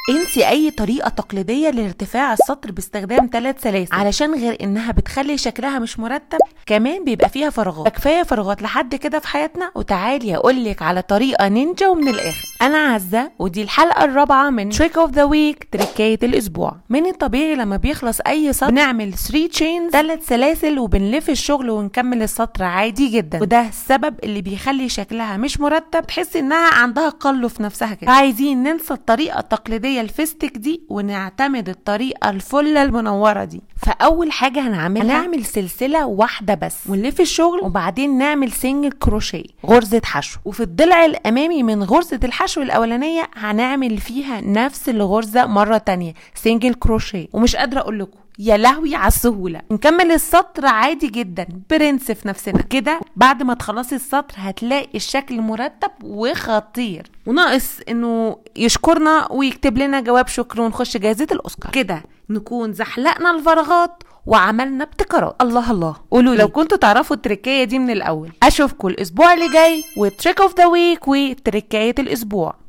انسي اي طريقه تقليديه لارتفاع السطر باستخدام ثلاث سلاسل علشان غير انها بتخلي شكلها مش مرتب كمان بيبقى فيها فراغات كفايه فراغات لحد كده في حياتنا وتعالي اقولك على طريقه نينجا ومن الاخر انا عزه ودي الحلقه الرابعه من تريك اوف ذا ويك تريكايه الاسبوع من الطبيعي لما بيخلص اي سطر بنعمل 3 تشينز ثلاث سلاسل وبنلف الشغل ونكمل السطر عادي جدا وده السبب اللي بيخلي شكلها مش مرتب تحس انها عندها قلو في نفسها كده عايزين ننسى الطريقه التقليديه الفيستك دي ونعتمد الطريقه الفله المنوره دي فاول حاجه هنعملها هنعمل سلسله واحده بس ونلف الشغل وبعدين نعمل سنجل كروشيه غرزه حشو وفي الضلع الامامي من غرزه الحشو الاولانيه هنعمل فيها نفس الغرزه مره تانية سنجل كروشيه ومش قادره اقول لكم يا لهوي على السهولة نكمل السطر عادي جدا برنس في نفسنا كده بعد ما تخلصي السطر هتلاقي الشكل مرتب وخطير وناقص انه يشكرنا ويكتب لنا جواب شكر ونخش جائزة الاوسكار كده نكون زحلقنا الفراغات وعملنا ابتكارات الله الله قولوا لو كنتوا تعرفوا التركية دي من الاول اشوفكم الاسبوع اللي جاي وتريك اوف ذا ويك وتركاية الاسبوع